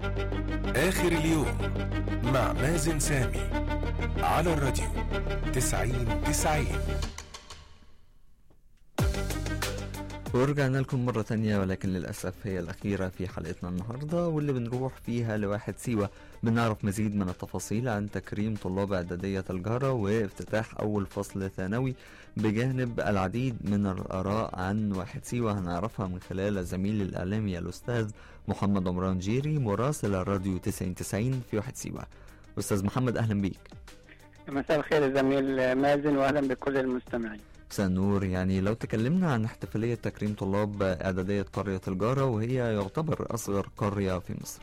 آخر اليوم مع مازن سامي على الراديو تسعين تسعين ورجعنا لكم مرة تانية ولكن للأسف هي الأخيرة في حلقتنا النهاردة واللي بنروح فيها لواحد سيوة بنعرف مزيد من التفاصيل عن تكريم طلاب إعدادية الجارة وافتتاح أول فصل ثانوي بجانب العديد من الآراء عن واحد سيوة هنعرفها من خلال الزميل الإعلامي الأستاذ محمد عمران جيري مراسل الراديو 9090 في واحد سيوة أستاذ محمد أهلا بيك مساء الخير يا زميل مازن واهلا بكل المستمعين مساء النور يعني لو تكلمنا عن احتفالية تكريم طلاب إعدادية قرية الجارة وهي يعتبر أصغر قرية في مصر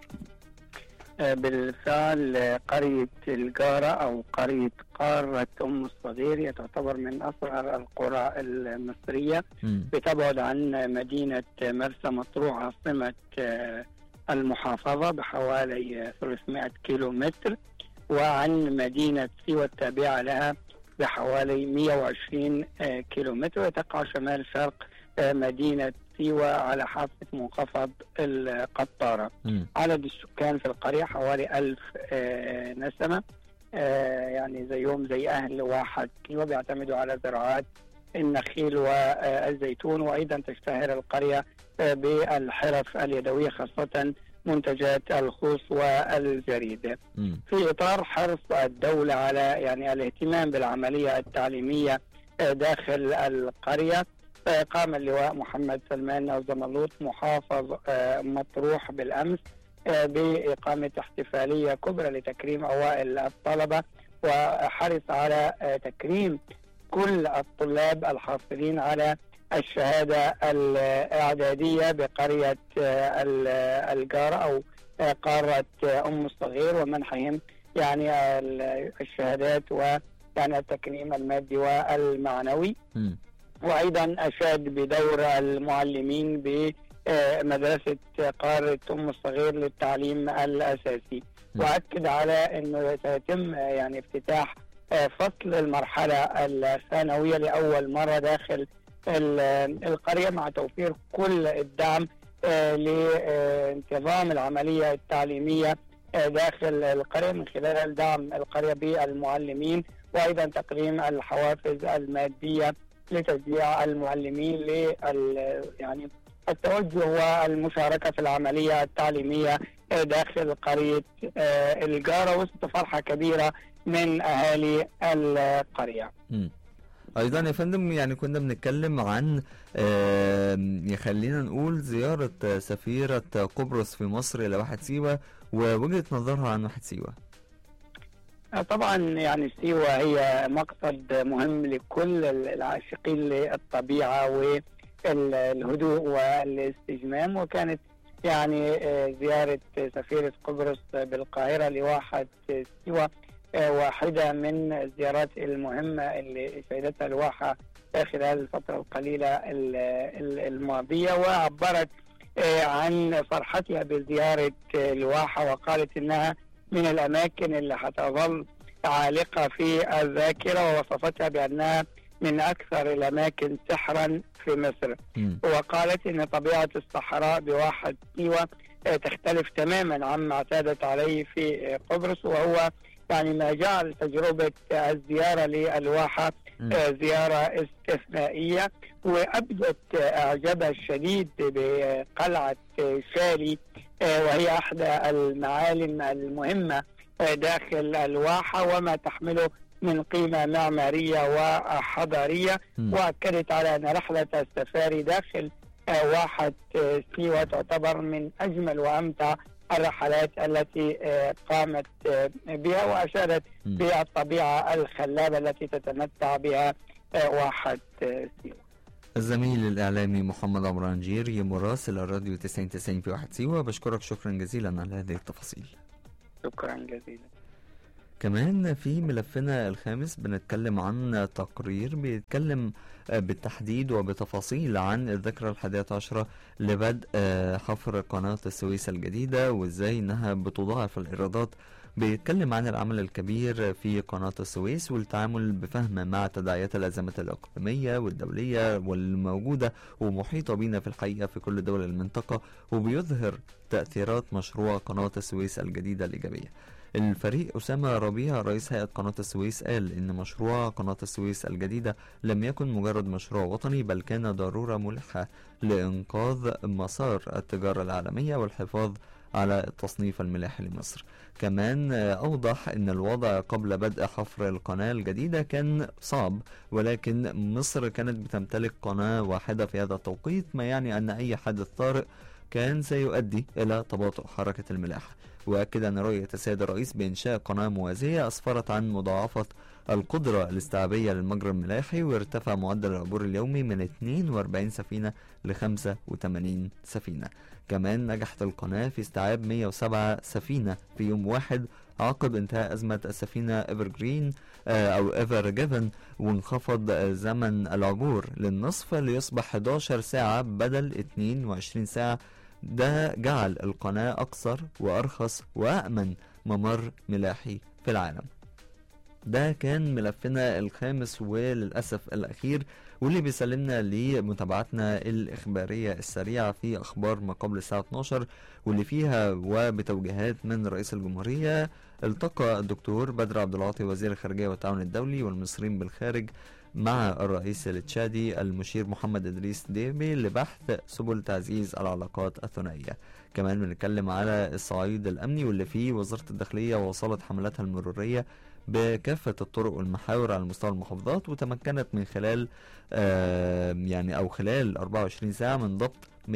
آه، بالفعل آه، قرية الجارة أو قرية قارة أم الصغير هي تعتبر من أصغر القرى المصرية مم. بتبعد عن مدينة مرسى مطروح عاصمة آه، المحافظة بحوالي آه، 300 كيلو متر وعن مدينة سيوة التابعة لها بحوالي 120 آه، كيلو متر وتقع شمال شرق آه، مدينة سيوة على حافة منخفض القطارة مم. عدد السكان في القرية حوالي ألف آه، نسمة آه، يعني زيهم زي أهل واحد سيوة بيعتمدوا على زراعات النخيل والزيتون وأيضا تشتهر القرية آه، بالحرف اليدوية خاصة منتجات الخوص والجريد مم. في إطار حرص الدولة على يعني الاهتمام بالعملية التعليمية آه، داخل القرية آه، قام اللواء محمد سلمان أو زملوط محافظ آه، مطروح بالأمس آه، بإقامة احتفالية كبرى لتكريم أوائل الطلبة وحرص على آه، تكريم كل الطلاب الحاصلين على الشهادة الإعدادية بقرية آه، ال- الجارة أو آه، قارة آه، أم الصغير ومنحهم يعني ال- الشهادات ويعني التكريم المادي والمعنوي مم. وايضا اشاد بدور المعلمين بمدرسه قاره ام الصغير للتعليم الاساسي م. واكد على انه سيتم يعني افتتاح فصل المرحله الثانويه لاول مره داخل ال- القريه مع توفير كل الدعم آه، لانتظام العمليه التعليميه آه، داخل القريه من خلال دعم القريه بالمعلمين وايضا تقديم الحوافز الماديه لتشجيع المعلمين لل يعني التوجه والمشاركه في العمليه التعليميه آه، داخل قريه آه، الجاره وسط فرحه كبيره من اهالي القريه. مم. ايضا يا فندم يعني كنا بنتكلم عن آم، يخلينا نقول زيارة آه، سفيرة قبرص في مصر إلى واحد سيوة ووجهة نظرها عن واحد سيوة طبعا يعني سيوة هي مقصد مهم لكل العاشقين للطبيعة والهدوء والاستجمام وكانت يعني آه، زيارة سفيرة قبرص بالقاهرة لواحد سيوة آه، واحدة من الزيارات المهمة اللي شهدتها الواحة خلال الفترة القليلة ال- ال- الماضية وعبرت آه، عن فرحتها بزيارة آه، الواحة وقالت إنها من الأماكن اللي هتظل عالقة في الذاكرة ووصفتها بأنها من أكثر الأماكن سحرا في مصر مم. وقالت إن طبيعة الصحراء بواحد سيوة آه، تختلف تماما عما اعتادت عليه في آه، قبرص وهو يعني ما جعل تجربة آه، الزيارة للواحة مم. آه، زيارة استثنائية وأبدت آه، إعجابها الشديد بقلعة آه، شالي آه، وهي أحدى المعالم المهمة آه، داخل الواحة وما تحمله من قيمة معمارية وحضارية مم. وأكدت على أن رحلة السفاري داخل آه، واحة آه، سيوة تعتبر من أجمل وأمتع الرحلات التي آه، قامت آه، بها وأشارت مم. بالطبيعة الخلابة التي تتمتع بها آه، واحة آه، سيوة الزميل الإعلامي محمد عمران جيري مراسل الراديو 9090 في واحد سيوة بشكرك شكرا جزيلا على هذه التفاصيل شكرا جزيلا كمان في ملفنا الخامس بنتكلم عن تقرير بيتكلم آه، بالتحديد وبتفاصيل عن الذكرى الحادية عشرة لبدء آه، حفر قناة السويس الجديدة وازاي انها بتضاعف الايرادات بيتكلم عن العمل الكبير في قناة السويس والتعامل بفهم مع تداعيات الأزمات الإقليمية والدولية والموجودة ومحيطة بنا في الحقيقة في كل دول المنطقة وبيظهر تأثيرات مشروع قناة السويس الجديدة الإيجابية الفريق أسامة ربيع رئيس هيئة قناة السويس قال إن مشروع قناة السويس الجديدة لم يكن مجرد مشروع وطني بل كان ضرورة ملحة لإنقاذ مسار التجارة العالمية والحفاظ على التصنيف الملاحي لمصر كمان أوضح أن الوضع قبل بدء حفر القناة الجديدة كان صعب ولكن مصر كانت بتمتلك قناة واحدة في هذا التوقيت ما يعني أن أي حدث طارئ كان سيؤدي إلى تباطؤ حركة الملاحة وأكد أن رؤية السيد الرئيس بإنشاء قناة موازية أسفرت عن مضاعفة القدرة الاستيعابية للمجرى الملاحي وارتفع معدل العبور اليومي من 42 سفينة ل 85 سفينة كمان نجحت القناة في استيعاب 107 سفينة في يوم واحد عقب انتهاء أزمة السفينة ايفر جرين أو ايفر جيفن وانخفض زمن العبور للنصف ليصبح 11 ساعة بدل 22 ساعة ده جعل القناة أقصر وأرخص وأأمن ممر ملاحي في العالم ده كان ملفنا الخامس وللأسف الأخير واللي بيسلمنا لمتابعتنا الإخبارية السريعة في أخبار ما قبل الساعة 12 واللي فيها وبتوجيهات من رئيس الجمهورية التقى الدكتور بدر عبد العاطي وزير الخارجية والتعاون الدولي والمصريين بالخارج مع الرئيس التشادي المشير محمد إدريس ديبي لبحث سبل تعزيز العلاقات الثنائية كمان بنتكلم على الصعيد الأمني واللي فيه وزارة الداخلية وصلت حملاتها المرورية بكافة الطرق والمحاور على مستوى المحافظات وتمكنت من خلال آه يعني أو خلال 24 ساعة من ضبط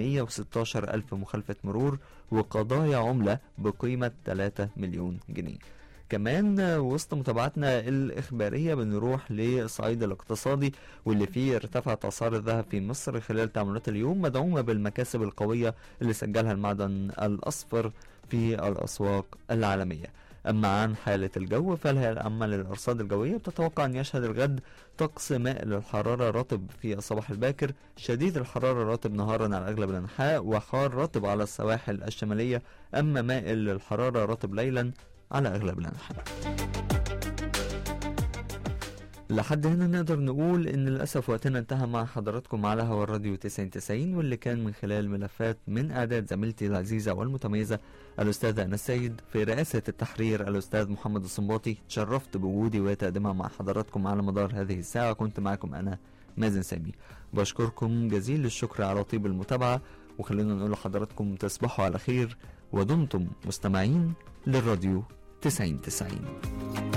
116 ألف مخالفة مرور وقضايا عملة بقيمة 3 مليون جنيه كمان وسط متابعتنا الإخبارية بنروح للصعيد الاقتصادي واللي فيه ارتفعت أسعار الذهب في مصر خلال تعاملات اليوم مدعومة بالمكاسب القوية اللي سجلها المعدن الأصفر في الأسواق العالمية أما عن حالة الجو فالهيئة العامة للأرصاد الجوية بتتوقع أن يشهد الغد طقس مائل للحرارة رطب في الصباح الباكر شديد الحرارة رطب نهارا على أغلب الأنحاء وحار رطب على السواحل الشمالية أما مائل للحرارة رطب ليلا على أغلب الأنحاء لحد هنا نقدر نقول ان للاسف وقتنا انتهى مع حضراتكم على هوا الراديو 9090 واللي كان من خلال ملفات من اعداد زميلتي العزيزه والمتميزه الاستاذه انا السيد في رئاسه التحرير الاستاذ محمد الصنباطي تشرفت بوجودي وتقديمها مع حضراتكم على مدار هذه الساعه كنت معكم انا مازن سامي بشكركم جزيل الشكر على طيب المتابعه وخلينا نقول لحضراتكم تصبحوا على خير ودمتم مستمعين للراديو 9090